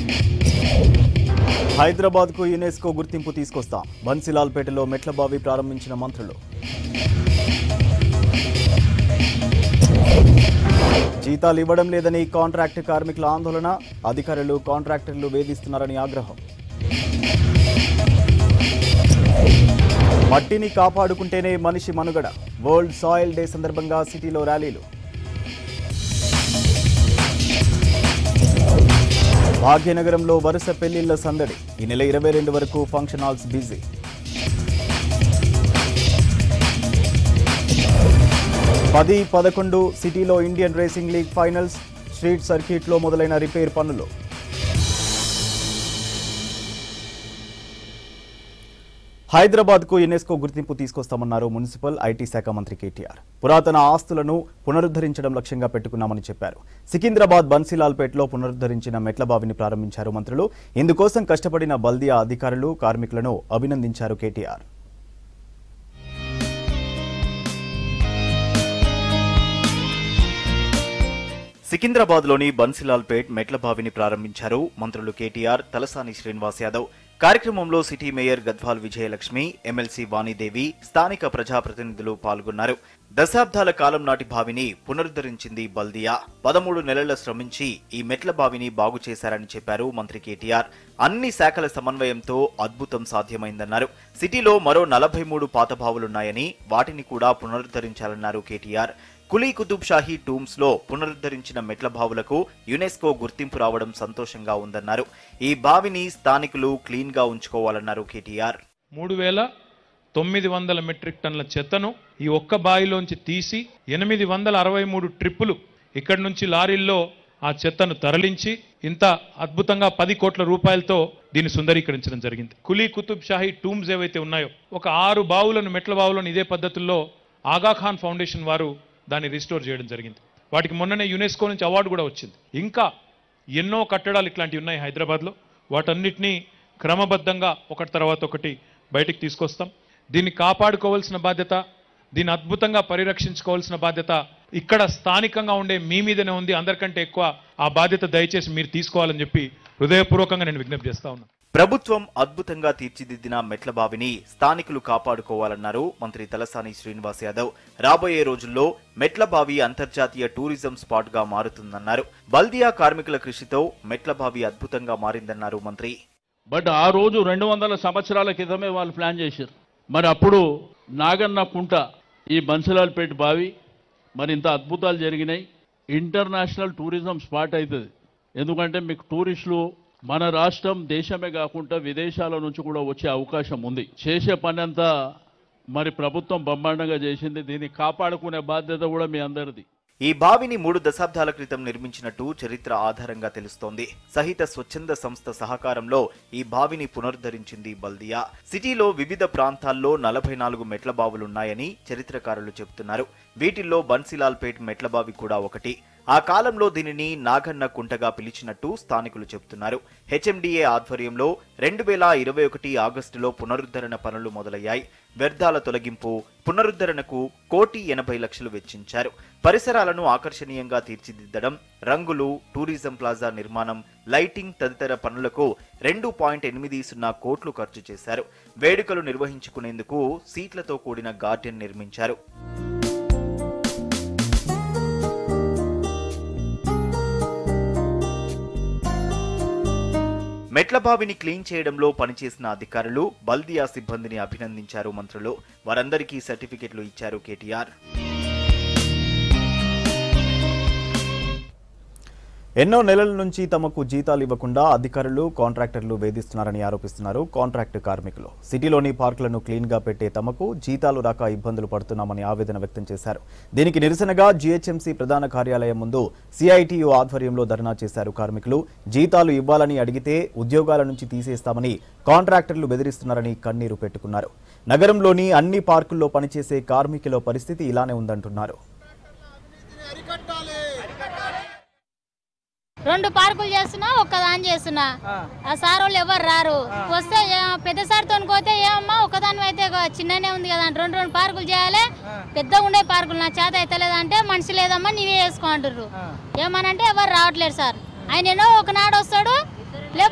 హైదరాబాద్కు యునెస్కో గుర్తింపు తీసుకొస్తాం బన్సిలాల్పేటలో మెట్లబావి ప్రారంభించిన మంత్రులు జీతాలు ఇవ్వడం లేదని కాంట్రాక్ట్ కార్మికుల ఆందోళన అధికారులు కాంట్రాక్టర్లు వేధిస్తున్నారని ఆగ్రహం మట్టిని కాపాడుకుంటేనే మనిషి మనుగడ వరల్డ్ సాయిల్ డే సందర్భంగా సిటీలో ర్యాలీలు భాగ్యనగరంలో వరుస పెళ్లిళ్ల సందడి ఈ నెల ఇరవై రెండు వరకు ఫంక్షన్ హాల్స్ బిజీ పది పదకొండు సిటీలో Indian racing league finals street సర్క్యూట్లో మొదలైన రిపేర్ పనులు హైదరాబాద్కు యునెస్కో గుర్తింపు తీసుకొస్తామన్నారు మున్సిపల్ ఐటీ శాఖ మంత్రి కేటీఆర్ పురాతన ఆస్తులను పునరుద్ధరించడం లక్ష్యంగా పెట్టుకున్నామని చెప్పారు సికింద్రాబాద్ బన్సీలాల్పేటలో పునరుద్ధరించిన మెట్లబావిని ప్రారంభించారు మంత్రులు ఇందుకోసం కష్టపడిన బల్దియా అధికారులు కార్మికులను అభినందించారు కేటీఆర్ సికింద్రాబాద్లోని బన్సిలాల్పేట్ మెట్లబావిని ప్రారంభించారు మంత్రులు కేటీఆర్ తలసాని శ్రీనివాస్ యాదవ్ కార్యక్రమంలో city mayor Gadwal Vijayalakshmi MLC Vanidevi స్థానిక ప్రజాప్రతినిధులు పాల్గొన్నారు దశాబ్దాల కాలం నాటి బావిని పునరుద్ధరించింది బల్దియా పదమూడు నెలల శ్రమించి ఈ మెట్ల బావిని బాగు చేశారని చెప్పారు మంత్రి కేటీఆర్ అన్ని శాఖల సమన్వయంతో అద్భుతం సాధ్యమైందన్నారు సిటీలో మరో నలభై మూడు పాత బావులున్నాయని వాటిని కూడా పునరుద్ధరించాలన్నారు కేటీఆర్ కులీ కుతుబ్ షాహీ టూమ్స్ లో పునరుద్ధరించిన మెట్ల బావులకు యునెస్కో గుర్తింపు రావడం సంతోషంగా ఉందన్నారు ఈ బావిని స్థానికులు క్లీన్ గా ఉంచుకోవాలన్నారు కేటీఆర్ మూడు వేల తొమ్మిది వందల మెట్రిక్ టన్నుల చెత్తను ఈ ఒక్క బావిలోంచి తీసి ఎనిమిది వందల అరవై మూడు ట్రిప్పులు ఇక్కడి నుంచి లారీల్లో ఆ చెత్తను తరలించి ఇంత అద్భుతంగా పది కోట్ల రూపాయలతో దీన్ని సుందరీకరించడం జరిగింది కులీ కుతుబ్ షాహీ టూమ్స్ ఏవైతే ఉన్నాయో ఒక ఆరు బావులను మెట్ల బావులను ఇదే పద్ధతుల్లో ఆగాఖాన్ ఫౌండేషన్ వారు దాన్ని రిస్టోర్ చేయడం జరిగింది వాటికి మొన్ననే యునెస్కో నుంచి అవార్డు కూడా వచ్చింది ఇంకా ఎన్నో కట్టడాలు ఇట్లాంటివి ఉన్నాయి హైదరాబాద్లో వాటన్నిటినీ క్రమబద్ధంగా ఒకటి తర్వాత ఒకటి బయటికి తీసుకొస్తాం దీన్ని కాపాడుకోవాల్సిన బాధ్యత దీన్ని అద్భుతంగా పరిరక్షించుకోవాల్సిన బాధ్యత ఇక్కడ స్థానికంగా ఉండే మీ మీదనే ఉంది అందరికంటే ఎక్కువ ఆ బాధ్యత దయచేసి మీరు తీసుకోవాలని చెప్పి హృదయపూర్వకంగా నేను విజ్ఞప్తి చేస్తా ఉన్నాను ప్రభుత్వం అద్భుతంగా తీర్చిదిద్దిన మెట్ల బావిని స్థానికులు కాపాడుకోవాలన్నారు మంత్రి తలసాని శ్రీనివాస్ యాదవ్ రాబోయే రోజుల్లో మెట్ల బావి అంతర్జాతీయ టూరిజం స్పాట్ గా మారుతుందన్నారు బల్దియా కార్మికుల కృషితో మెట్ల బావి అద్భుతంగా మారిందన్నారు మంత్రి బట్ ఆ రోజు రెండు వందల సంవత్సరాల క్రితమే వాళ్ళు ప్లాన్ చేశారు మరి అప్పుడు నాగన్న కుంట ఈ బన్సలాల్పేట బావి మరి ఇంత అద్భుతాలు జరిగినాయి ఇంటర్నేషనల్ టూరిజం స్పాట్ అవుతుంది ఎందుకంటే మీకు టూరిస్టులు మన రాష్ట్రం దేశమే కాకుండా విదేశాల నుంచి కూడా వచ్చే అవకాశం ఉంది చేసే పని అంతా మరి ప్రభుత్వం బ్రహ్మాండంగా చేసింది దీన్ని కాపాడుకునే బాధ్యత కూడా మీ అందరిది ఈ బావిని మూడు దశాబ్దాల క్రితం నిర్మించినట్టు చరిత్ర ఆధారంగా తెలుస్తోంది సహిత స్వచ్ఛంద సంస్థ సహకారంలో ఈ బావిని పునరుద్ధరించింది బల్దియా సిటీలో వివిధ ప్రాంతాల్లో నలభై నాలుగు మెట్ల బావులున్నాయని చరిత్రకారులు చెబుతున్నారు వీటిల్లో బన్సిలాల్పేట్ మెట్ల బావి కూడా ఒకటి ఆ కాలంలో దీనిని నాగన్న కుంటగా పిలిచినట్టు స్థానికులు చెబుతున్నారు హెచ్ఎండిఏ ఆధ్వర్యంలో రెండు వేల ఇరవై ఒకటి ఆగస్టులో పునరుద్ధరణ పనులు మొదలయ్యాయి వ్యర్థాల తొలగింపు పునరుద్ధరణకు కోటి ఎనభై లక్షలు వెచ్చించారు పరిసరాలను ఆకర్షణీయంగా తీర్చిదిద్దడం రంగులు టూరిజం ప్లాజా నిర్మాణం లైటింగ్ తదితర పనులకు రెండు పాయింట్ ఎనిమిది సున్నా కోట్లు ఖర్చు చేశారు వేడుకలు నిర్వహించుకునేందుకు సీట్లతో కూడిన గార్డెన్ నిర్మించారు మెట్ల బావిని క్లీన్ చేయడంలో పనిచేసిన అధికారులు బల్దియా సిబ్బందిని అభినందించారు మంత్రులు వారందరికీ సర్టిఫికెట్లు ఇచ్చారు కేటీఆర్ ఎన్నో నెలల నుంచి తమకు జీతాలు ఇవ్వకుండా అధికారులు కాంట్రాక్టర్లు వేధిస్తున్నారని ఆరోపిస్తున్నారు కాంట్రాక్ట్ కార్మికులు సిటీలోని పార్కులను క్లీన్ గా పెట్టే తమకు జీతాలు రాక ఇబ్బందులు పడుతున్నామని ఆవేదన వ్యక్తం చేశారు దీనికి నిరసనగా జీహెచ్ఎంసీ ప్రధాన కార్యాలయం ముందు సిఐటియు ఆధ్వర్యంలో ధర్నా చేశారు కార్మికులు జీతాలు ఇవ్వాలని అడిగితే ఉద్యోగాల నుంచి తీసేస్తామని కాంట్రాక్టర్లు బెదిరిస్తున్నారని కన్నీరు పెట్టుకున్నారు నగరంలోని అన్ని పార్కుల్లో పనిచేసే కార్మికుల పరిస్థితి ఇలానే ఉందంటున్నారు రెండు పార్కులు చేస్తున్నా ఒక్కదాని చేస్తున్నా ఆ సార్ వాళ్ళు ఎవరు రారు వస్తే ఏ- పెద్ద సార్ తోని పోతే ఏమమ్మా ఒక్కదాని అయితే ఇగో చిన్ననే ఉంది కదా అంటే రెండు రెండు పార్కులు చేయాలి పెద్దగా ఉండే పార్కులు నా చేత అయితే లేదంటే మనిషి లేదమ్మా నీవే చేసుకో అంటారు ఏమనంటే ఎవరు రావట్లేదు సార్ ఆయన ఎన్నో ఒకనాడు వస్తాడు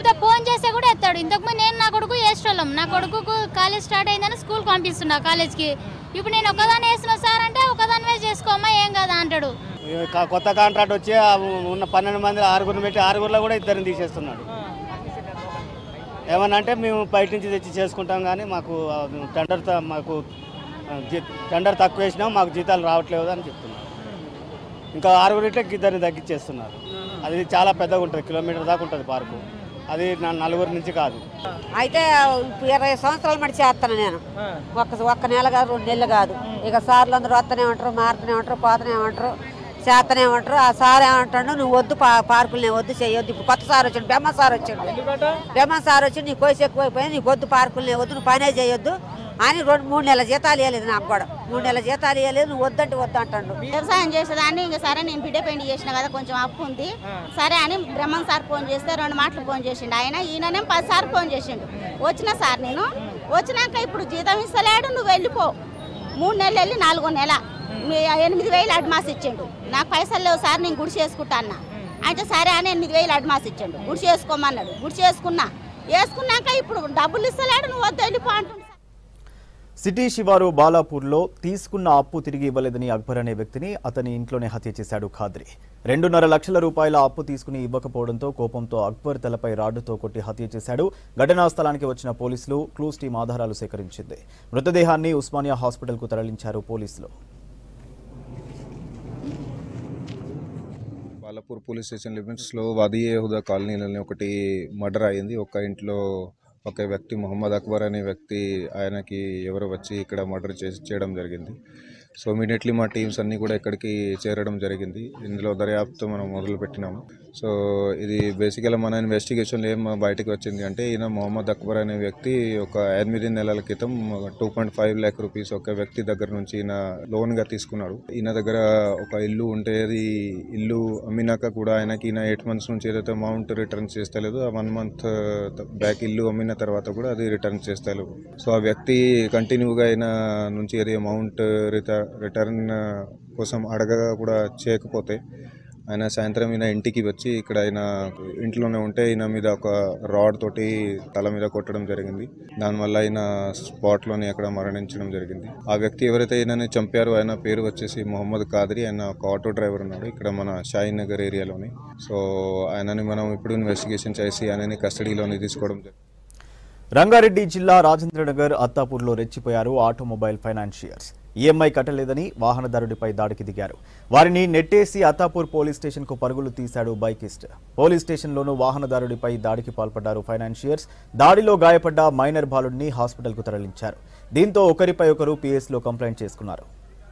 ఇంతకుముందు నేను నా కొడుకు వేసేటోళ్ళం నా కొడుకు కాలేజ్ స్టార్ట్ అయిందని స్కూల్ పంపిస్తున్నా కాలేజ్కి ఇప్పుడు నేను ఒకదాన్ని వేసిన సార్ అంటే ఒకదానివే చేసుకోమ్మా ఏం కదా అంటాడు ఈ క- కొత్త కాంట్రాక్ట్ వచ్చి ఆ ఉన్న పన్నెండు మంది ఆరుగురిని పెట్టి ఆరుగురిలో కూడా ఇద్దరిని తీసేస్తున్నాడు ఏమన్నా అంటే మేము బయట నుంచి తెచ్చి చేసుకుంటాం కానీ మాకు ఆ, మేము టెండర్ త- మాకు ఆ, జీ- టెండర్ తక్కువ వేసినాం మాకు జీతాలు రావట్లేదు అని చెప్తున్నారు ఇంకా ఆరుగురిట్లకి ఇద్దరిని తగ్గించేస్తున్నారు అది చాలా పెద్దగా ఉంటుంది కిలోమీటర్ దాకా ఉంటుంది పార్కు అది నా నలుగురి నుంచి కాదు అయితే ఇప్పుడు ఇరవై సంవత్సరాల మడి చేస్తాను నేను ఒక్క ఒక్క నెల కాదు రెండు నెలలు కాదు ఇక సార్లు అందరూ వస్తూనే ఉంటారు మారుతూనే ఉంటారు పోతూనే ఉంటారు చేస్తూనే ఉంటారు ఆ సార్ ఏమంటాడు నువ్వు వద్దు పా పార్కులు నేను వద్దు చేయొద్దు ఇప్పుడు కొత్త సార్ వచ్చాడు బెమ్మ సార్ వచ్చాడు బెమ్మ సార్ వచ్చి నీ కోసి ఎక్కువైపోయింది నీకు వద్దు పార్కులు నేను వద్దు నువ్వు పనే చేయొద్దు అని రెండు మూడు నెలల జీతాలు ఇవ్వలేదు నాకు కూడా మూడు నెలల జీతాలు ఇవ్వలేదు నువ్వు వద్దంటే వద్దు అంటాడు వ్యవసాయం చేసేదాన్ని ఇంకా సరే నేను బిడ్డ పెయింట్ చేసిన కదా కొంచెం అప్పు ఉంది సరే అని బ్రహ్మం సార్ ఫోన్ చేస్తే రెండు మాటలు ఫోన్ చేసిండు ఆయన ఈయననే పది సార్లు ఫోన్ చేసిండు వచ్చిన సార్ నేను వచ్చినాక ఇప్పుడు జీతం ఇస్తలేడు నువ్వు వెళ్ళిపో మూడు నెలలు వెళ్ళి నాలుగో నెల మీ ఎనిమిది వేలు అడ్మాస్ ఇచ్చిండు నాకు పైసలు లేవు సార్ నేను గుడి చేసుకుంటా అన్న అంటే సరే అని ఎనిమిది వేలు అడ్మాస్ ఇచ్చిండు గుడి చేసుకోమన్నాడు గుడి చేసుకున్నా వేసుకున్నాక ఇప్పుడు డబ్బులు ఇస్తలేడు నువ్వు వద్దు వెళ్ళిపో అంటుండు సిటీ శివారు బాలాపూర్లో తీసుకున్న అప్పు తిరిగి ఇవ్వలేదని అక్బర్ అనే వ్యక్తిని అతని ఇంట్లోనే హత్య చేశాడు ఖాద్రి రెండున్నర లక్షల రూపాయల అప్పు తీసుకుని ఇవ్వకపోవడంతో కోపంతో అక్బర్ తలపై రాడ్డుతో కొట్టి హత్య చేశాడు ఘటనా స్థలానికి వచ్చిన పోలీసులు క్లూస్ టీం ఆధారాలు సేకరించింది మృతదేహాన్ని ఉస్మానియా హాస్పిటల్కు తరలించారు పోలీసులు బాలాపూర్ పోలీస్ స్టేషన్ లిమిట్స్లో వాదియే హుదా కాలనీలోని ఒకటి మర్డర్ అయింది ఒక ఇంట్లో ఒక వ్యక్తి మొహమ్మద్ అక్బర్ అనే వ్యక్తి ఆయనకి ఎవరో వచ్చి ఇక్కడ మర్డర్ చేసి చేయడం జరిగింది సో ఇమీడియట్లీ మా టీమ్స్ అన్నీ కూడా ఇక్కడికి చేరడం జరిగింది ఇందులో దర్యాప్తు మనం మొదలు పెట్టినాము సో ఇది బేసికల్గా మన ఇన్వెస్టిగేషన్లో ఏం బయటకు వచ్చింది అంటే ఈయన మొహమ్మద్ అక్బర్ అనే వ్యక్తి ఒక ఎనిమిది నెలల క్రితం two point five lakh rupees ఒక వ్యక్తి దగ్గర నుంచి ఈయన లోన్గా తీసుకున్నాడు ఈయన దగ్గర ఒక ఇల్లు ఉంటే అది ఇల్లు అమ్మినాక కూడా ఆయనకి ఈయన ఎయిట్ మంత్స్ నుంచి ఏదైతే అమౌంట్ రిటర్న్ చేస్తలేదు ఆ వన్ మంత్ బ్యాక్ ఇల్లు అమ్మిన తర్వాత కూడా అది రిటర్న్ చేస్తలేదు సో ఆ వ్యక్తి కంటిన్యూగా ఆయన నుంచి అది అమౌంట్ రిటర్న్ రిటర్న్ కోసం అడగగా కూడా చేయకపోతే ఆయన సాయంత్రం ఈయన ఇంటికి వచ్చి ఇక్కడ ఆయన ఇంట్లోనే ఉంటే ఈయన మీద ఒక రాడ్ తోటి తల మీద కొట్టడం జరిగింది దానివల్ల ఆయన స్పాట్లోనే అక్కడ మరణించడం జరిగింది ఆ వ్యక్తి ఎవరైతే ఈయనని చంపారో ఆయన పేరు వచ్చేసి మొహమ్మద్ కాదరి ఆయన ఒక ఆటో డ్రైవర్ ఉన్నాడు ఇక్కడ మన షాహీన్ నగర్ ఏరియాలోని సో ఆయనని మనం ఇప్పుడు ఇన్వెస్టిగేషన్ చేసి ఆయనని కస్టడీలోని తీసుకోవడం జరిగింది రంగారెడ్డి జిల్లా రాజేంద్రనగర్ అత్తాపూర్లో రెచ్చిపోయారు ఆటోమొబైల్ ఫైనాన్షియర్స్ ఈఎంఐ కట్టలేదని వాహనదారుడిపై దాడికి దిగారు వారిని నెట్టేసి అత్తాపూర్ పోలీస్ స్టేషన్కు పరుగులు తీశాడు బైకిస్ట్ పోలీస్ స్టేషన్లోనూ వాహనదారుడిపై దాడికి పాల్పడ్డారు ఫైనాన్షియర్స్ దాడిలో గాయపడ్డ మైనర్ బాలుడిని హాస్పిటల్కు తరలించారు దీంతో ఒకరిపై ఒకరు పిఎస్లో కంప్లైంట్ చేసుకున్నారు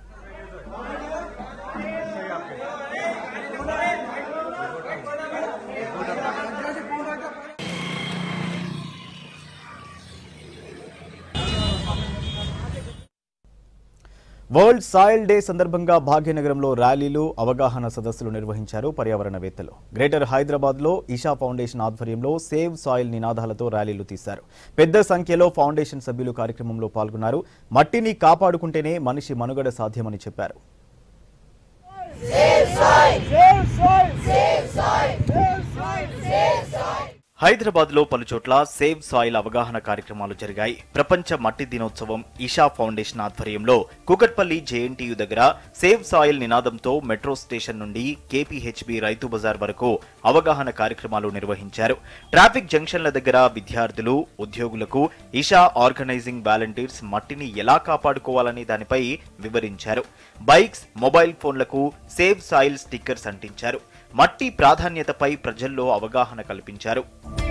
వరల్డ్ సాయిల్ డే సందర్భంగా భాగ్యనగరంలో ర్యాలీలు అవగాహన సదస్సులు నిర్వహించారు పర్యావరణవేత్తలు గ్రేటర్ హైదరాబాద్ లో ఇషా ఫౌండేషన్ ఆధ్వర్యంలో సేవ్ సాయిల్ నినాదాలతో ర్యాలీలు తీశారు పెద్ద సంఖ్యలో ఫౌండేషన్ సభ్యులు కార్యక్రమంలో పాల్గొన్నారు మట్టిని కాపాడుకుంటేనే మనిషి మనుగడ సాధ్యమని చెప్పారు హైదరాబాద్ లో పలుచోట్ల సేవ్ సాయిల్ అవగాహన కార్యక్రమాలు జరిగాయి ప్రపంచ మట్టి దినోత్సవం ఇషా ఫౌండేషన్ ఆధ్వర్యంలో కుకట్పల్లి జేఎన్టీయు దగ్గర సేవ్ సాయిల్ నినాదంతో మెట్రో స్టేషన్ నుండి కేపీహెచ్బి రైతు బజార్ వరకు అవగాహన కార్యక్రమాలు నిర్వహించారు ట్రాఫిక్ జంక్షన్ల దగ్గర విద్యార్థులు ఉద్యోగులకు ఇషా ఆర్గనైజింగ్ వాలంటీర్స్ మట్టిని ఎలా కాపాడుకోవాలనే దానిపై వివరించారు బైక్స్ మొబైల్ ఫోన్లకు సేవ్ సాయిల్ స్టిక్కర్స్ అంటించారు మట్టి ప్రాధాన్యతపై ప్రజల్లో అవగాహన కల్పించారు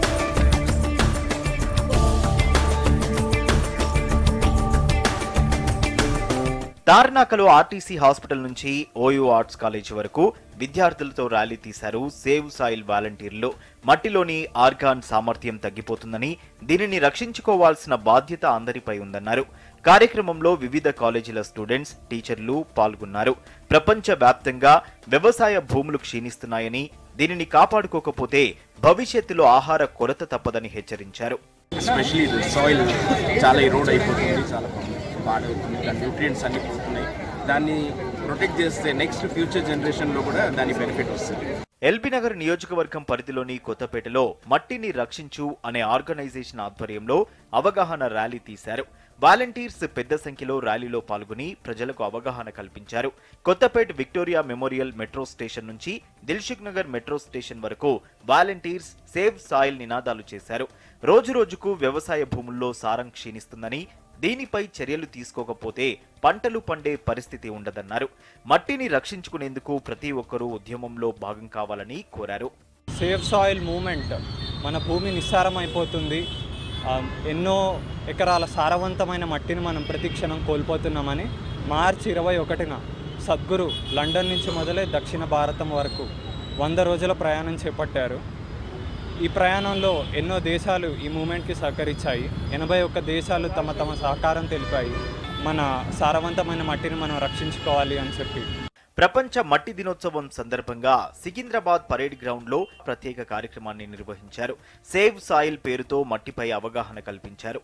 తార్నాకలో ఆర్టీసీ హాస్పిటల్ నుంచి ఓయూ ఆర్ట్స్ కాలేజ్ వరకు విద్యార్థులతో ర్యాలీ తీశారు సేవ్ సాయిల్ వాలంటీర్లు మట్టిలోని ఆర్గాన్ సామర్థ్యం తగ్గిపోతుందని దీనిని రక్షించుకోవాల్సిన బాధ్యత అందరిపై ఉందన్నారు కార్యక్రమంలో వివిధ కాలేజీల స్టూడెంట్స్ టీచర్లు పాల్గొన్నారు ప్రపంచ వ్యాప్తంగా వ్యవసాయ భూములు క్షీణిస్తున్నాయని దీనిని కాపాడుకోకపోతే భవిష్యత్తులో ఆహార కొరత తప్పదని హెచ్చరించారు ఎస్పెషలీ ఇది సాయిల్ చాలా ఎరోడ్ అయిపోతుంది చాలా పాడవుతుంది దాని న్యూట్రియంట్స్ అన్ని పోతున్నాయి దాన్ని ప్రొటెక్ట్ చేస్తే నెక్స్ట్ ఫ్యూచర్ జనరేషన్లో కూడా దాని బెనిఫిట్ వస్తుంది ఎల్బీనగర్ నియోజకవర్గం పరిధిలోని కొత్తపేటలో మట్టిని రక్షించు అనే ఆర్గనైజేషన్ ఆధ్వర్యంలో అవగాహన ర్యాలీ తీశారు వాలంటీర్స్ పెద్ద సంఖ్యలో ర్యాలీలో పాల్గొని ప్రజలకు అవగాహన కల్పించారు Kothapet Victoria memorial metro station నుంచి దిల్సుఖ్ నగర్ మెట్రో స్టేషన్ వరకు వాలంటీర్స్ సేవ్ సాయిల్ నినాదాలు చేశారు రోజు రోజుకు వ్యవసాయ భూముల్లో సారం క్షీణిస్తుందని దీనిపై చర్యలు తీసుకోకపోతే పంటలు పండే పరిస్థితి ఉండదన్నారు మట్టిని రక్షించుకునేందుకు ప్రతి ఒక్కరూ ఉద్యమంలో భాగం కావాలని కోరారు సేఫ్ సాయిల్ మూమెంట్ మన భూమి నిస్సారం అయిపోతుంది ఆ, ఎన్నో ఎకరాల సారవంతమైన మట్టిని మనం ప్రతి క్షణం కోల్పోతున్నామని మార్చి ఇరవై ఒకటిన సద్గురు లండన్ నుంచి మొదలై దక్షిణ భారతం వరకు వంద రోజుల ప్రయాణం చేపట్టారు ఈ ప్రయాణంలో ఎన్నో దేశాలు ఈ మూమెంట్కి సహకరించాయి ఎనభై ఒక్క దేశాలు తమ తమ సహకారం తెలిపాయి మన సారవంతమైన మట్టిని మనం రక్షించుకోవాలి అని చెప్పి ప్రపంచ మట్టి దినోత్సవం సందర్భంగా సికింద్రాబాద్ పరేడ్ గ్రౌండ్ లో ప్రత్యేక కార్యక్రమాన్ని నిర్వహించారు సేవ్ సాయిల్ పేరుతో మట్టిపై అవగాహన కల్పించారు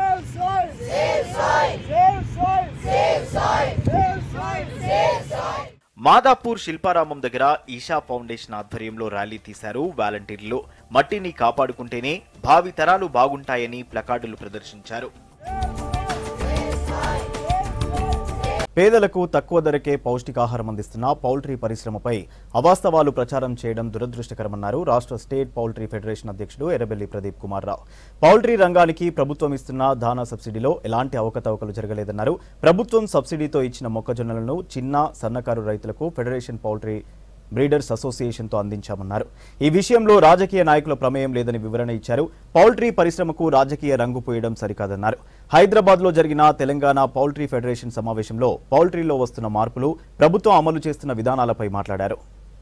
మాదాపూర్ శిల్పారామం దగ్గర ఈషా ఫౌండేషన్ ఆధ్వర్యంలో ర్యాలీ తీశారు వాలంటీర్లు మట్టిని కాపాడుకుంటేనే భావి తరాలు బాగుంటాయని ప్లకార్డులు ప్రదర్శించారు పేదలకు తక్కువ ధరకే పౌష్టికాహారం అందిస్తున్న పౌల్ట్రీ పరిశ్రమపై అవాస్తవాలు ప్రచారం చేయడం దురదృష్టకరమన్నారు రాష్ట్ర స్టేట్ పౌల్ట్రీ ఫెడరేషన్ అధ్యక్షుడు ఎర్రబెల్లి ప్రదీప్ కుమార్ రావు పౌల్ట్రీ రంగానికి ప్రభుత్వం ఇస్తున్న దానా సబ్సిడీలో ఎలాంటి అవకతవకలు జరగలేదన్నారు ప్రభుత్వం సబ్సిడీతో ఇచ్చిన మొక్కజొన్నలను చిన్న సన్నకారు రైతులకు ఫెడరేషన్ పౌల్ట్రీ బ్రీడర్స్ అసోసియేషన్తో అందించామన్నారు ఈ విషయంలో రాజకీయ నాయకుల ప్రమేయం లేదని వివరణ ఇచ్చారు పౌల్ట్రీ పరిశ్రమకు రాజకీయ రంగు పోయడం సరికాదన్నారు హైదరాబాద్లో జరిగిన తెలంగాణ పౌల్ట్రీ ఫెడరేషన్ సమావేశంలో పౌల్ట్రీలో వస్తున్న మార్పులు ప్రభుత్వం అమలు చేస్తున్న విధానాలపై మాట్లాడారు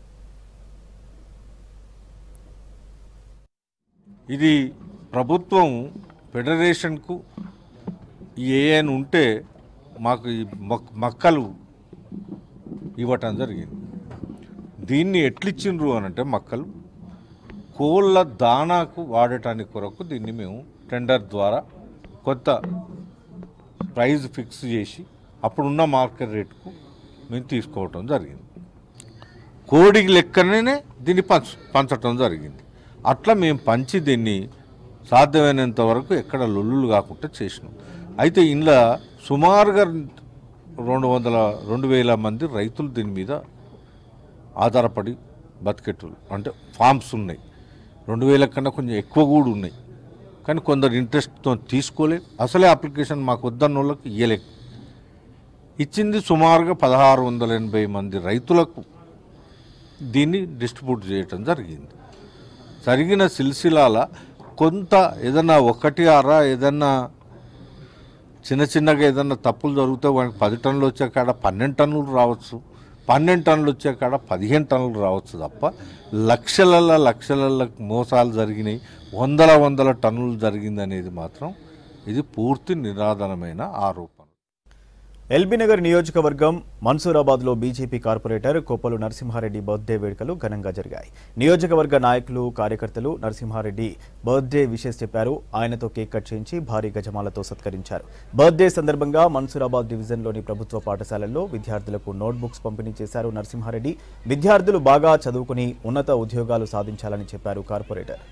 ఇది ప్రభుత్వం ఫెడరేషన్కు ఏఎన్ ఉంటే మాకు ఈ మొక్- మక్కలు ఇవ్వటం జరిగింది దీన్ని ఎట్లిచ్చిండ్రు అని అంటే మక్కలు కోళ్ళ దానాకు వాడటానికి కొరకు దీన్ని మేము టెండర్ ద్వారా కొత్త ప్రైజ్ ఫిక్స్ చేసి అప్పుడున్న మార్కెట్ రేటుకు మేము తీసుకోవటం జరిగింది కోడికి లెక్కనే దీన్ని పంచ పంచటం జరిగింది అట్లా మేము పంచి దీన్ని సాధ్యమైనంత వరకు ఎక్కడ లొల్లులు కాకుండా చేసినాం అయితే ఇందులో సుమారుగా రెండు వందల రెండు వేల మంది రైతులు దీని మీద ఆధారపడి బతికెట్టులు అంటే ఫామ్స్ ఉన్నాయి రెండు వేల కన్నా కొంచెం ఎక్కువ కూడా ఉన్నాయి కానీ కొందరు ఇంట్రెస్ట్తో తీసుకోలేదు అసలే అప్లికేషన్ మాకు వద్దన్న వాళ్ళకి ఇయ్యలేక ఇచ్చింది సుమారుగా పదహారు వందల ఎనభై మంది రైతులకు దీన్ని డిస్ట్రిబ్యూట్ చేయటం జరిగింది జరిగిన సిల్సిలాల కొంత ఏదన్నా ఒకటి అరా ఏదన్నా చిన్న చిన్నగా ఏదన్నా తప్పులు జరిగితే వానికి పది టన్నులు వచ్చే కాడ పన్నెండు టన్నులు రావచ్చు పన్నెండు టన్నులు వచ్చే కాడ పదిహేను టన్నులు రావచ్చు తప్ప లక్షల లక్షల మోసాలు జరిగినాయి వందల వందల టన్నులు జరిగింది అనేది మాత్రం ఇది పూర్తి నిరాధనమైన ఆరోపణ ఎల్బీనగర్ నియోజకవర్గం మన్సూరాబాద్లో BJP corporator Koppula Narasimha Reddy birthday వేడుకలు ఘనంగా జరిగాయి నియోజకవర్గ నాయకులు కార్యకర్తలు నరసింహారెడ్డి బర్త్డే విషెస్ చెప్పారు ఆయనతో కేక్ కట్ చేయించి భారీ గజమాలతో సత్కరించారు బర్త్డే సందర్భంగా మన్సూరాబాద్ డివిజన్లోని ప్రభుత్వ పాఠశాలల్లో విద్యార్థులకు నోట్బుక్స్ పంపిణీ చేశారు నరసింహారెడ్డి విద్యార్థులు బాగా చదువుకుని ఉన్నత ఉద్యోగాలు సాధించాలని చెప్పారు కార్పొరేటర్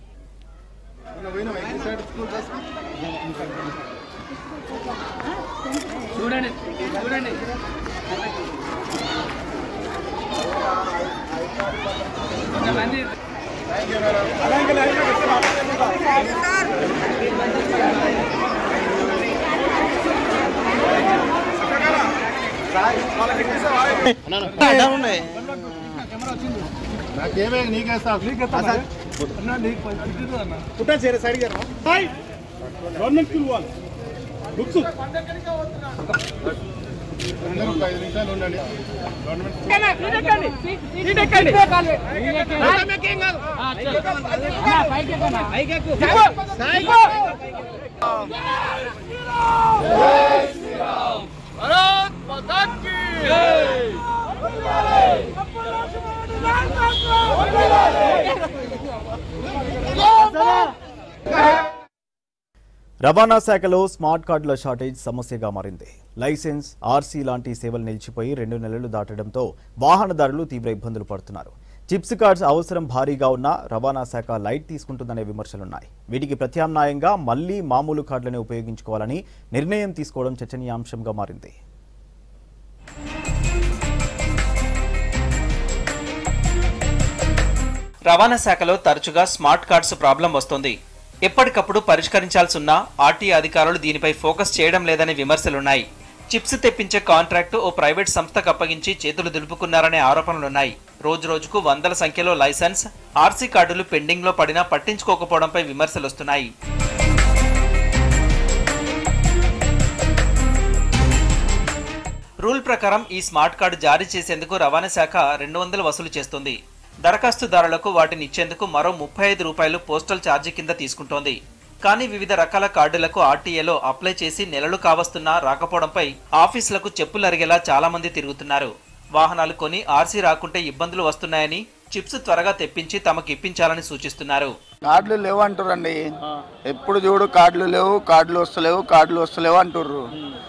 చూడండి చూడండి కొంతమంది నాకేమే నీకేస్తా పుట్టా చేరే సైడ్ గవర్నమెంట్ స్కూల్ వాళ్ళు బుక్స్ అందరూ ఒక ఐదు నిమిషాలు ఉండండి రవాణా శాఖలో స్మార్ట్ కార్డుల షార్టేజ్ సమస్యగా మారింది లైసెన్స్ ఆర్సీ లాంటి సేవలు నిలిచిపోయి రెండు నెలలు దాటడంతో వాహనదారులు తీవ్ర ఇబ్బందులు పడుతున్నారు చిప్స్ కార్డ్స్ అవసరం భారీగా ఉన్నా రవాణా శాఖ లైట్ తీసుకుంటుందనే విమర్శలున్నాయి వీటికి ప్రత్యామ్నాయంగా మళ్లీ మామూలు కార్డులను ఉపయోగించుకోవాలని నిర్ణయం తీసుకోవడం చర్చనీయాంశంగా మారింది రవాణా శాఖలో తరచుగా స్మార్ట్ కార్డ్స్ ప్రాబ్లం వస్తోంది ఎప్పటికప్పుడు పరిష్కరించాల్సిన ఆర్టీ అధికారులు దీనిపై ఫోకస్ చేయడం లేదనే విమర్శలున్నాయి చిప్స్ తెప్పించే కాంట్రాక్టు ఓ ప్రైవేట్ సంస్థకు అప్పగించి చేతులు దులుపుకున్నారనే ఆరోపణలున్నాయి రోజు రోజుకు వందల సంఖ్యలో లైసెన్స్ ఆర్సీ కార్డులు పెండింగ్లో పడినా పట్టించుకోకపోవడంపై విమర్శలు వస్తున్నాయి రూల్ ప్రకారం ఈ స్మార్ట్ కార్డు జారీ చేసేందుకు రవాణా శాఖ రెండు వందలు వసూలు చేస్తుంది దరఖాస్తుదారులకు వాటిని ఇచ్చేందుకు మరో ముప్పై ఐదు రూపాయలు పోస్టల్ ఛార్జీ కింద తీసుకుంటోంది కానీ వివిధ రకాల కార్డులకు ఆర్టీఏలో అప్లై చేసి నెలలు కావస్తున్నా రాకపోవడంపై ఆఫీసులకు చెప్పులు అరిగేలా చాలా మంది తిరుగుతున్నారు వాహనాలు కొని ఆర్సీ రాకుంటే ఇబ్బందులు వస్తున్నాయని చిప్స్ త్వరగా తెప్పించి తమకు ఇప్పించాలని సూచిస్తున్నారు కార్డులు లేవు అంటారండి ఎప్పుడు చూడు కార్డులు లేవు కార్డులు వస్తలేవు కార్డులు వస్తలేవు అంటుర్రు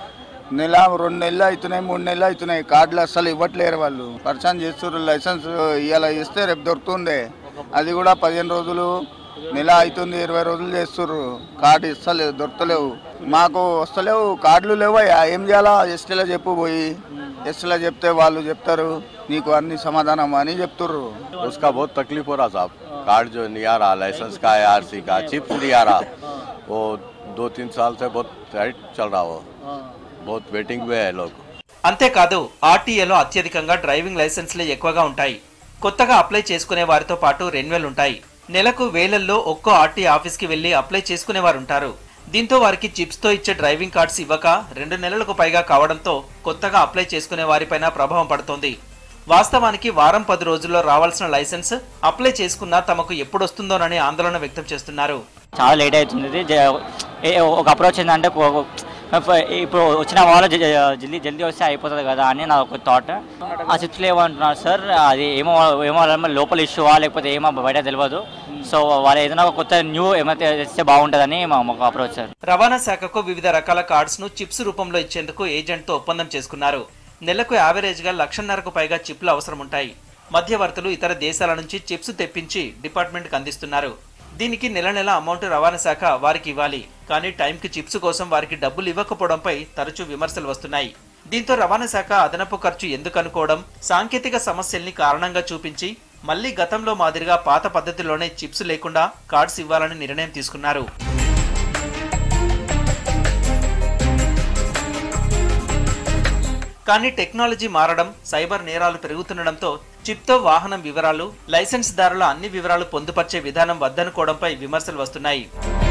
నెల రెండు నెలలు అవుతున్నాయి మూడు నెలలు అవుతున్నాయి కార్డులు అస్సలు ఇవ్వట్లేరు వాళ్ళు పరిచయం చేస్తుర్రు లైసెన్స్ ఇలా ఇస్తే రేపు దొరుకుతుండే అది కూడా పదిహేను రోజులు నెల అవుతుంది ఇరవై రోజులు చేస్తుర్రు కార్డు ఇస్తలేవు దొరకలేవు మాకు వస్తలేవు కార్డులు లేవయ్యా ఏం చేయాలా ఎస్టీలో చెప్పు పోయి ఎస్టీలో చెప్తే వాళ్ళు చెప్తారు నీకు అన్ని సమాధానం అని చెప్తుర్రు उसका बहुत तकलीफ हो रहा साहब कार्ड जो नहीं आ रहा लाइसेंस का है आरसी का चिप्स नहीं आ रहा वो दो तीन साल से बहुत टाइट चल रहा वो बहुत वेटिंग में है लोग అంతేకాదు ఆర్టీఏలో అత్యధికంగా డ్రైవింగ్ లైసెన్స్లే ఎక్కువగా ఉంటాయి కొత్తగా అప్లై చేసుకునే వారితో పాటు రెన్యువల్ ఉంటాయి నెలకు వేలల్లో ఒక్కో ఆర్టీ ఆఫీస్కి వెళ్లి అప్లై చేసుకునే వారు ఉంటారు దీంతో వారికి చిప్స్ తో ఇచ్చే డ్రైవింగ్ కార్డ్స్ ఇవ్వక రెండు నెలలకు పైగా కావడంతో కొత్తగా అప్లై చేసుకునే వారిపైన ప్రభావం పడుతోంది వాస్తవానికి వారం పది రోజుల్లో రావాల్సిన లైసెన్స్ అప్లై చేసుకున్నా తమకు ఎప్పుడొస్తుందోనని ఆందోళన వ్యక్తం చేస్తున్నారు చాలా లేట్ అవుతుంది ఇది జ- ఏ- ఒక అప్రోచ్ ఏంటంటే కో- ఇప్పుడు వచ్చిన వాళ్ళు జ- జ- జల్దీ జల్దీ వస్తే అయిపోతుంది కదా అని నా ఒక థాట్ ఆ చిప్స్ లేవంటున్నారు సార్ అది ఏమో ఏమో వాళ్ళ లోపల ఇష్యూవా లేకపోతే ఏమో బయట తెలియదు సో వాళ్ళు ఏదైనా ఒక కొత్త న్యూ ఏమైతే ఇస్తే బాగుంటుందని మా మాకు అప్రోచ్ సార్ రవాణా శాఖకు వివిధ రకాల కార్డ్స్ ను చిప్స్ రూపంలో ఇచ్చేందుకు ఏజెంట్ తో ఒప్పందం చేసుకున్నారు నెలకు యావరేజ్ గా లక్షన్నరకు పైగా చిప్లు అవసరం ఉంటాయి మధ్యవర్తులు ఇతర దేశాల నుంచి చిప్స్ తెప్పించి డిపార్ట్మెంట్ కి అందిస్తున్నారు దీనికి నెల నెల అమౌంట్ రవాణా శాఖ వారికి ఇవ్వాలి కానీ టైంకి చిప్స్ కోసం వారికి డబ్బులు ఇవ్వకపోవడంపై తరచూ విమర్శలు వస్తున్నాయి దీంతో రవాణా శాఖ అదనపు ఖర్చు ఎందుకు అనుకోవడం సాంకేతిక సమస్యల్ని కారణంగా చూపించి మళ్లీ గతంలో మాదిరిగా పాత పద్ధతిలోనే చిప్స్ లేకుండా కార్డ్స్ ఇవ్వాలని నిర్ణయం తీసుకున్నారు కానీ టెక్నాలజీ మారడం సైబర్ నేరాలు పెరుగుతుండడంతో చిప్తో వాహనం వివరాలు లైసెన్స్ దారుల అన్ని వివరాలు పొందుపరిచే విధానం వద్దనుకోవడంపై విమర్శలు వస్తున్నాయి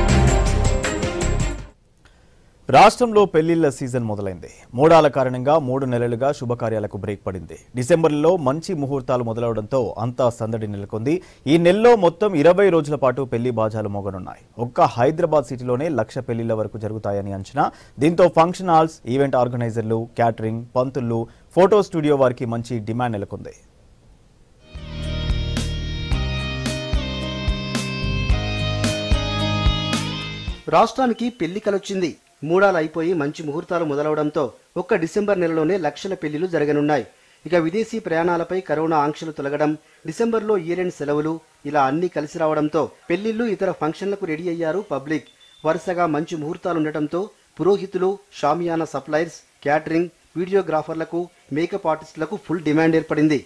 రాష్ట్రంలో పెళ్లిళ్ల సీజన్ మొదలైంది మూడాల కారణంగా మూడు నెలలుగా శుభకార్యాలకు బ్రేక్ పడింది డిసెంబర్లో మంచి ముహూర్తాలు మొదలవడంతో అంతా సందడి నెలకొంది ఈ నెలలో మొత్తం ఇరవై రోజుల పాటు పెళ్లి బాజాలు మోగనున్నాయి ఒక్క హైదరాబాద్ సిటీలోనే లక్ష పెళ్లిళ్ల వరకు జరుగుతాయని అంచనా దీంతో ఫంక్షన్ హాల్స్ ఈవెంట్ ఆర్గనైజర్లు క్యాటరింగ్ పంతులు ఫోటో స్టూడియో వారికి మంచి డిమాండ్ నెలకొంది రాష్ట్రానికి పెళ్లి కలొచ్చింది మూడాలు అయిపోయి మంచి ముహూర్తాలు మొదలవడంతో ఒక్క డిసెంబర్ నెలలోనే లక్షల పెళ్లిలు జరగనున్నాయి ఇక విదేశీ ప్రయాణాలపై కరోనా ఆంక్షలు తొలగడం డిసెంబర్లో ఇయర్ ఎండ్ సెలవులు ఇలా అన్ని కలిసి రావడంతో పెళ్లిళ్లు ఇతర ఫంక్షన్లకు రెడీ అయ్యారు పబ్లిక్ వరుసగా మంచి ముహూర్తాలుండటంతో పురోహితులు షామియానా సప్లైర్స్ క్యాటరింగ్ వీడియోగ్రాఫర్లకు మేకప్ ఆర్టిస్టులకు ఫుల్ డిమాండ్ ఏర్పడింది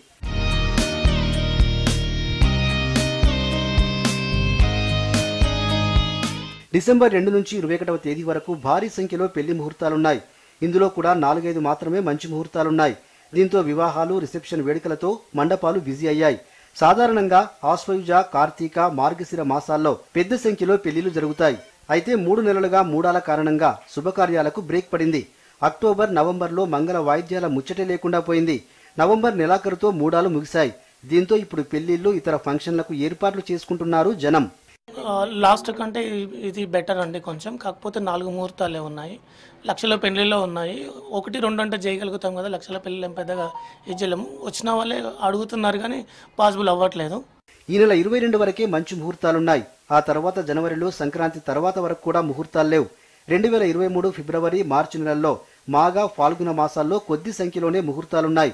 డిసెంబర్ రెండు నుంచి ఇరవై ఒకటవ తేదీ వరకు భారీ సంఖ్యలో పెళ్లి ముహూర్తాలున్నాయి ఇందులో కూడా నాలుగైదు మాత్రమే మంచి ముహూర్తాలున్నాయి దీంతో వివాహాలు రిసెప్షన్ వేడుకలతో మండపాలు బిజీ అయ్యాయి సాధారణంగా ఆశ్వయుజ కార్తీక మార్గశిర మాసాల్లో పెద్ద సంఖ్యలో పెళ్లిళ్లు జరుగుతాయి అయితే మూడు నెలలుగా మూడాల కారణంగా శుభకార్యాలకు బ్రేక్ పడింది అక్టోబర్ నవంబర్లో మంగళ వాయిద్యాల ముచ్చటే లేకుండా పోయింది నవంబర్ నెలాఖరుతో మూడాలు ముగిశాయి దీంతో ఇప్పుడు పెళ్లిళ్లు ఇతర ఫంక్షన్లకు ఏర్పాట్లు చేసుకుంటున్నారు జనం లాస్ట్ కంటే ఇ- ఇది బెటర్ అండి కొంచెం కాకపోతే నాలుగు ముహూర్తాలే ఉన్నాయి లక్షల పెళ్లిలో ఉన్నాయి ఒకటి రెండు అంటే చేయగలుగుతాం కదా లక్షల పెళ్ళిళ్ళు ఏం పెద్దగా ఇది చేయలేము వచ్చిన వాళ్ళే అడుగుతున్నారు కానీ పాసిబుల్ అవ్వట్లేదు ఈ నెల ఇరవై రెండు వరకే మంచి ముహూర్తాలున్నాయి ఆ తర్వాత జనవరిలో సంక్రాంతి తర్వాత వరకు కూడా ముహూర్తాలు లేవు రెండు వేల ఇరవై మూడు ఫిబ్రవరి మార్చి నెలల్లో మాగా ఫాల్గుణ మాసాల్లో కొద్ది సంఖ్యలోనే ముహూర్తాలున్నాయి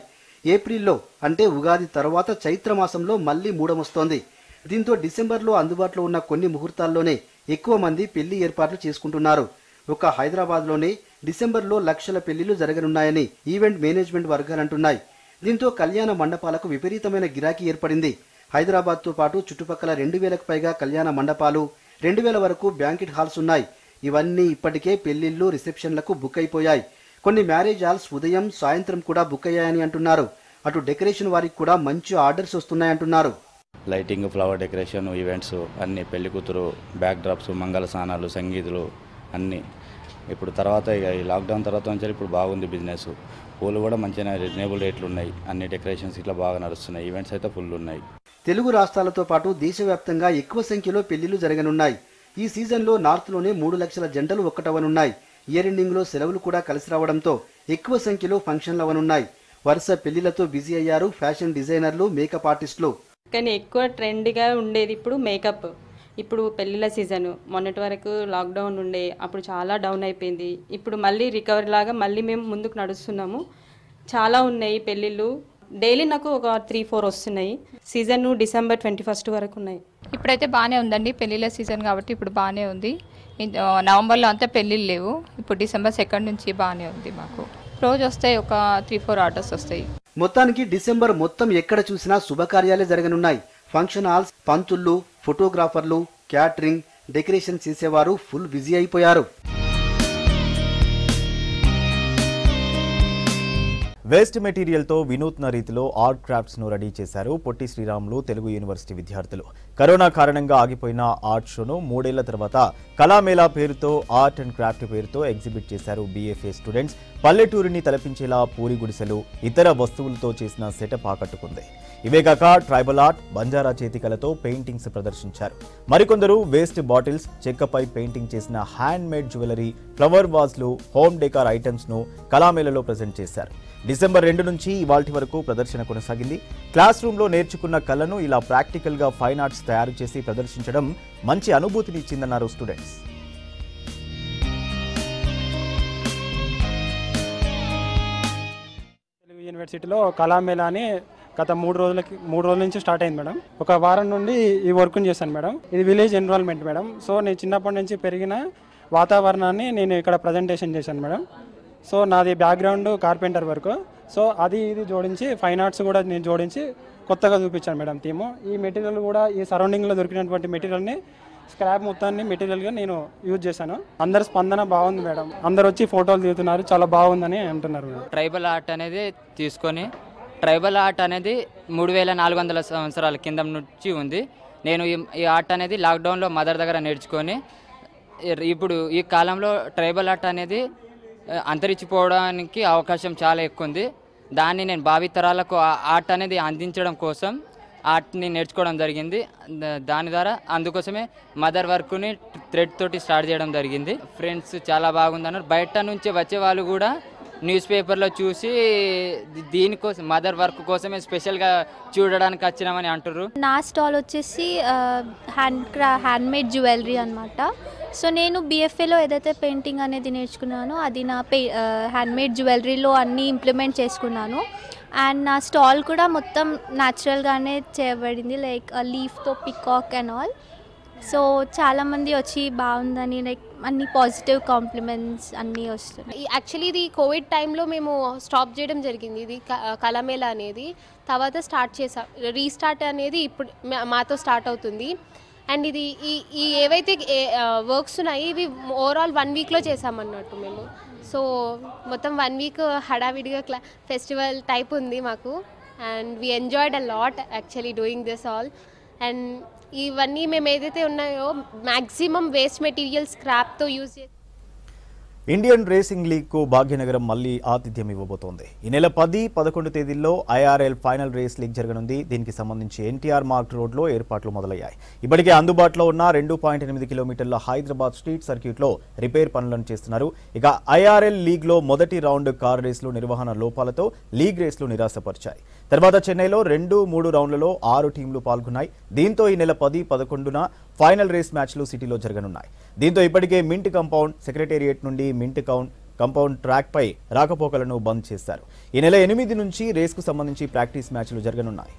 ఏప్రిల్లో అంటే ఉగాది తర్వాత చైత్ర మాసంలో మళ్లీ మూడమొస్తోంది దీంతో డిసెంబర్లో అందుబాటులో ఉన్న కొన్ని ముహూర్తాల్లోనే ఎక్కువ మంది పెళ్లి ఏర్పాట్లు చేసుకుంటున్నారు ఒక హైదరాబాద్లోనే డిసెంబర్లో లక్షల పెళ్లిళ్లు జరగనున్నాయని ఈవెంట్ మేనేజ్మెంట్ వర్గాలంటున్నాయి దీంతో కళ్యాణ మండపాలకు విపరీతమైన గిరాకీ ఏర్పడింది హైదరాబాద్తో పాటు చుట్టుపక్కల రెండు వేలకు పైగా కళ్యాణ మండపాలు రెండు వేల వరకు బ్యాంకెట్ హాల్స్ ఉన్నాయి ఇవన్నీ ఇప్పటికే పెళ్లిళ్లు రిసెప్షన్లకు బుక్ అయిపోయాయి కొన్ని మ్యారేజ్ హాల్స్ ఉదయం సాయంత్రం కూడా బుక్ అయ్యాయని అంటున్నారు అటు డెకరేషన్ వారికి కూడా మంచి ఆర్డర్స్ వస్తున్నాయంటున్నారు లైటింగ్ ఫ్లవర్ డెకరేషన్ ఈవెంట్స్ అన్ని పెళ్లి కూతురు బ్యాక్ డ్రాప్స్ మంగళ స్నానాలు సంగీతులు అన్నీ ఇప్పుడు తర్వాత ఇక ఈ లాక్డౌన్ తర్వాత నుంచి ఇప్పుడు బాగుంది బిజినెస్ పూలు కూడా మంచిగా రీజనబుల్ రేట్లు ఉన్నాయి అన్ని డెకరేషన్స్ ఇట్లా బాగా నడుస్తున్నాయి ఈవెంట్స్ అయితే ఫుల్ ఉన్నాయి తెలుగు రాష్ట్రాలతో పాటు దేశవ్యాప్తంగా ఎక్కువ సంఖ్యలో పెళ్లిళ్లు జరగనున్నాయి ఈ సీజన్లో నార్త్లోనే మూడు లక్షల జంటలు ఒక్కటవనున్నాయి ఇయర్ ఎండింగ్లో సెలవులు కూడా కలిసి రావడంతో ఎక్కువ సంఖ్యలో ఫంక్షన్లు అవనున్నాయి వరుస పెళ్లిళ్లతో బిజీ అయ్యారు ఫ్యాషన్ డిజైనర్లు మేకప్ ఆర్టిస్టులు కానీ ఎక్కువ ట్రెండ్గా ఉండేది ఇప్పుడు మేకప్ ఇప్పుడు పెళ్ళిళ్ళ సీజన్ మొన్నటి వరకు లాక్డౌన్ ఉండే అప్పుడు చాలా డౌన్ అయిపోయింది ఇప్పుడు మళ్ళీ రికవరీ లాగా మళ్ళీ మేము ముందుకు నడుస్తున్నాము చాలా ఉన్నాయి పెళ్ళిళ్ళు డైలీ నాకు ఒక త్రీ ఫోర్ వస్తున్నాయి సీజన్ డిసెంబర్ ట్వంటీ ఫస్ట్ వరకు ఉన్నాయి ఇప్పుడైతే బాగానే ఉందండి పెళ్ళిళ్ళ సీజన్ కాబట్టి ఇప్పుడు బాగానే ఉంది ఇన్- ఆ, నవంబర్లో అంతా పెళ్ళిళ్ళు లేవు ఇప్పుడు డిసెంబర్ సెకండ్ నుంచి బాగానే ఉంది మాకు రోజు వస్తాయి ఒక త్రీ ఫోర్ ఆర్డర్స్ వస్తాయి మొత్తానికి డిసెంబర్ మొత్తం ఎక్కడ చూసినా శుభకార్యాలే జరగనున్నాయి ఫంక్షన్ హాల్స్ పంతుళ్ళు ఫోటోగ్రాఫర్లు క్యాటరింగ్ డెకరేషన్ చేసేవారు ఫుల్ బిజీ అయిపోయారు వేస్ట్ మెటీరియల్తో వినూత్న రీతిలో ఆర్ట్ క్రాఫ్ట్స్ ను రెడీ చేశారు పొట్టి శ్రీరాములు తెలుగు యూనివర్సిటీ విద్యార్థులు కరోనా కారణంగా ఆగిపోయిన ఆర్ట్ షోను మూడేళ్ల తర్వాత కళామేళా పేరుతో ఆర్ట్ అండ్ క్రాఫ్ట్ పేరుతో ఎగ్జిబిట్ చేశారు బీఎఫ్ఏ స్టూడెంట్స్ పల్లెటూరిని తలపించేలా పూరి గుడిసెలు ఇతర వస్తువులతో చేసిన సెటప్ ఆకట్టుకుంది ఇవే కాక ట్రైబల్ ఆర్ట్ బంజారా చేతికలతో పెయింటింగ్స్ ప్రదర్శించారు మరికొందరు వేస్ట్ బాటిల్స్ చెక్కపై పెయింటింగ్ చేసిన హ్యాండ్ మేడ్ జ్యువెలరీ ఫ్లవర్ వాజ్లు హోమ్ డెకార్ ఐటమ్స్ ను కళామేళలో ప్రజెంట్ చేశారు డిసెంబర్ రెండు నుంచి ఇవాల్టి వరకు ప్రదర్శన కొనసాగింది క్లాస్ రూమ్ లో నేర్చుకున్న కళను ఇలా ప్రాక్టికల్ గా ఫైన్ ఆర్ట్స్ తయారు చేసి ప్రదర్శించడం మంచి అనుభూతిని ఇచ్చిందన్నారు స్టూడెంట్స్ తెలుగు యూనివర్సిటీలో కళామేళా అని గత మూడు రోజులకి మూడు రోజుల నుంచి స్టార్ట్ అయింది మేడం ఒక వారం నుండి ఈ వర్క్ని చేశాను మేడం ఇది విలేజ్ ఎన్విరాన్మెంట్ మేడం సో నేను చిన్నప్పటి నుంచి పెరిగిన వాతావరణాన్ని నేను ఇక్కడ ప్రజెంటేషన్ చేశాను మేడం సో నాది బ్యాక్గ్రౌండ్ కార్పెంటర్ వర్క్ సో అది ఇది జోడించి ఫైన్ ఆర్ట్స్ కూడా నేను జోడించి కొత్తగా చూపించాను మేడం థీము ఈ మెటీరియల్ కూడా ఈ సరౌండింగ్లో దొరికినటువంటి మెటీరియల్ని స్క్రాప్ మొత్తాన్ని మెటీరియల్గా నేను యూజ్ చేశాను అందరి స్పందన బాగుంది మేడం అందరు వచ్చి ఫోటోలు దిగుతున్నారు చాలా బాగుందని అంటున్నారు మేడం ట్రైబల్ ఆర్ట్ అనేది తీసుకొని ట్రైబల్ ఆర్ట్ అనేది మూడు వేల నాలుగు వందల సంవత్సరాల కింద నుంచి ఉంది నేను ఈ- ఈ ఆర్ట్ అనేది లాక్డౌన్లో మదర్ దగ్గర నేర్చుకొని ఇ- ఇప్పుడు ఈ కాలంలో ట్రైబల్ ఆర్ట్ అనేది ఆ, అంతరించిపోవడానికి అవకాశం చాలా ఎక్కువ ఉంది దాన్ని నేను భావితరాలకు ఆ ఆర్ట్ అనేది అందించడం కోసం ఆర్ట్ని నేర్చుకోవడం జరిగింది ద- దాని ద్వారా అందుకోసమే మదర్ వర్క్ని థ్రెడ్ తోటి స్టార్ట్ చేయడం జరిగింది ఫ్రెండ్స్ చాలా బాగుందన్నారు బయట నుంచి వచ్చే వాళ్ళు కూడా న్యూస్ పేపర్లో చూసి ది- దీనికోసం మదర్ వర్క్ కోసమే స్పెషల్గా చూడడానికి వచ్చినామని అంటారు నా స్టాల్ వచ్చేసి హ్యాండ్ క్రా హ్యాండ్మేడ్ జ్యువెలరీ అనమాట సో నేను బిఎఫ్ఏలో ఏదైతే పెయింటింగ్ అనేది నేర్చుకున్నానో అది నా పే హ్యాండ్మేడ్ జ్యువెలరీలో అన్నీ ఇంప్లిమెంట్ చేసుకున్నాను అండ్ నా స్టాల్ కూడా మొత్తం న్యాచురల్గానే చేయబడింది లైక్ లీఫ్తో పికాక్ అండ్ ఆల్ సో చాలామంది వచ్చి బాగుందని లైక్ అన్ని పాజిటివ్ కాంప్లిమెంట్స్ అన్నీ వస్తున్నాయి యాక్చువల్లీ ఇది కోవిడ్ టైంలో మేము స్టాప్ చేయడం జరిగింది ఇది క- కళమేళ అనేది తర్వాత స్టార్ట్ చేసాం రీస్టార్ట్ అనేది ఇప్పుడు మా- మాతో స్టార్ట్ అవుతుంది అండ్ ఇది ఈ ఈ ఏవైతే వర్క్స్ ఉన్నాయి ఇవి ఓవరాల్ వన్ వీక్లో చేసామన్నట్టు మేము సో మొత్తం వన్ వీక్ హడావిడిగా క్లా ఫెస్టివల్ టైప్ ఉంది మాకు and we enjoyed a lot actually doing this all and ఇవన్నీ మేము ఏదైతే ఉన్నాయో మ్యాక్సిమం వేస్ట్ మెటీరియల్ స్క్రాప్తో యూజ్ చేసి ఇండియన్ రేసింగ్ లీగ్ కు భాగ్యనగరం మళ్లీ ఆతిథ్యం ఇవ్వబోతోంది ఈ నెల పది పదకొండు తేదీల్లో ఐఆర్ఎల్ ఫైనల్ రేస్ లీగ్ జరగనుంది దీనికి సంబంధించి ఎన్టీఆర్ మార్క్ రోడ్లో ఏర్పాట్లు మొదలయ్యాయి ఇప్పటికే అందుబాటులో ఉన్న రెండు పాయింట్ ఎనిమిది కిలోమీటర్ల హైదరాబాద్ స్ట్రీట్ సర్క్యూట్లో రిపేర్ పనులను చేస్తున్నారు ఇక ఐఆర్ఎల్ లీగ్ లో మొదటి రౌండ్ కార్ రేసులు నిర్వహణ లోపాలతో లీగ్ రేసులు నిరాశపరిచాయి తర్వాత చెన్నైలో రెండు మూడు రౌండ్లలో ఆరు టీంలు పాల్గొన్నాయి దీంతో ఈ నెల పది పదకొండున ఫైనల్ రేస్ మ్యాచ్లు సిటీలో జరగనున్నాయి దీంతో ఇప్పటికే మింట్ కంపౌండ్ సెక్రటేరియట్ నుండి మింట్ కౌంట్ కంపౌండ్ ట్రాక్పై రాకపోకలను బంద్ చేశారు ఈ నెల ఎనిమిది నుంచి రేస్కు సంబంధించి ప్రాక్టీస్ మ్యాచ్లు జరగనున్నాయి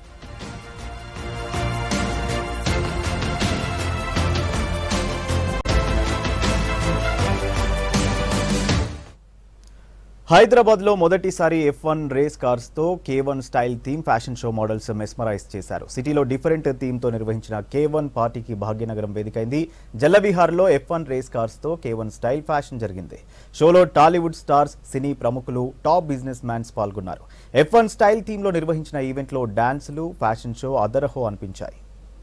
హైదరాబాద్ లో మొదటిసారి ఎఫ్ వన్ రేస్ కార్స్ తో K one style theme fashion show models mesmerize చేశారు సిటీలో డిఫరెంట్ థీమ్ తో నిర్వహించిన కే వన్ పార్టీకి భాగ్యనగరం వేదికైంది జల్లవిహార్ లో ఎఫ్ వన్ రేస్ కార్స్ తో కే వన్ స్టైల్ ఫ్యాషన్ జరిగింది షోలో టాలీవుడ్ స్టార్స్ సినీ ప్రముఖులు టాప్ బిజినెస్ మ్యాన్స్ పాల్గొన్నారు ఎఫ్ వన్ స్టైల్ థీమ్ లో నిర్వహించిన ఈవెంట్ లో డాన్సులు ఫ్యాషన్ షో అదరహో అనిపించాయి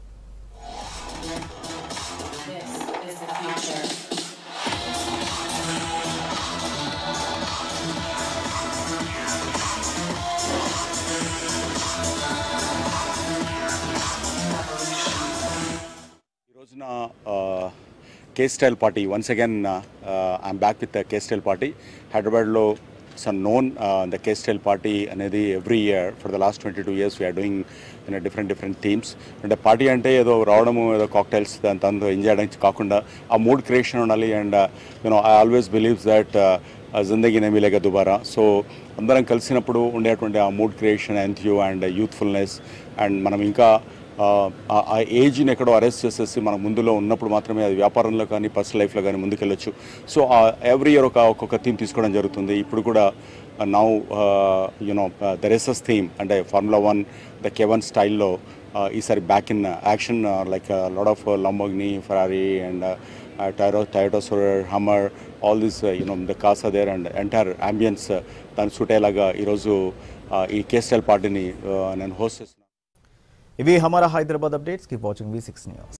ఈ రోజున K style party once again I'm back with K style party హైదరాబాద్లో some known the K style party అనేది every year for the last twenty two years we're doing in different different themes అంటే party అంటే ఏదో రావడము ఏదో cocktails దాని తనతో enjoy చేయడానికి కాకుండా ఆ మూడ్ క్రియేషన్ ఉండాలి and you know I always believes that Zindagi Na Milegi Dobara so అందరం కలిసినప్పుడు ఉండేటువంటి ఆ mood creation enthu and youthfulness and మనం ఇంకా ఆ ఏజ్ని ఎక్కడో అరెస్ట్ చేసేసి మనం ముందులో ఉన్నప్పుడు మాత్రమే అది వ్యాపారంలో కానీ పర్సనల్ లైఫ్లో కానీ ముందుకెళ్ళొచ్చు సో ఎవ్రీ ఇయర్ ఒక ఒక్కొక్క థీమ్ తీసుకోవడం జరుగుతుంది ఇప్పుడు కూడా now you know the races theme అంటే ఫార్ములా వన్ ద కెవన్ స్టైల్లో ఈసారి back in action like lot of Lamborghini Ferrari and టైరో టైరోసోరర్ Hummer all this you know the cars there and entire ambience దాన్ని సూట్ అయ్యేలాగా ఈరోజు ఈ కేస్టైల్ పార్టీని నేను హోస్ట్ చేస్తున్నాను ఇవి హమారా Hyderabad updates keep watching V six news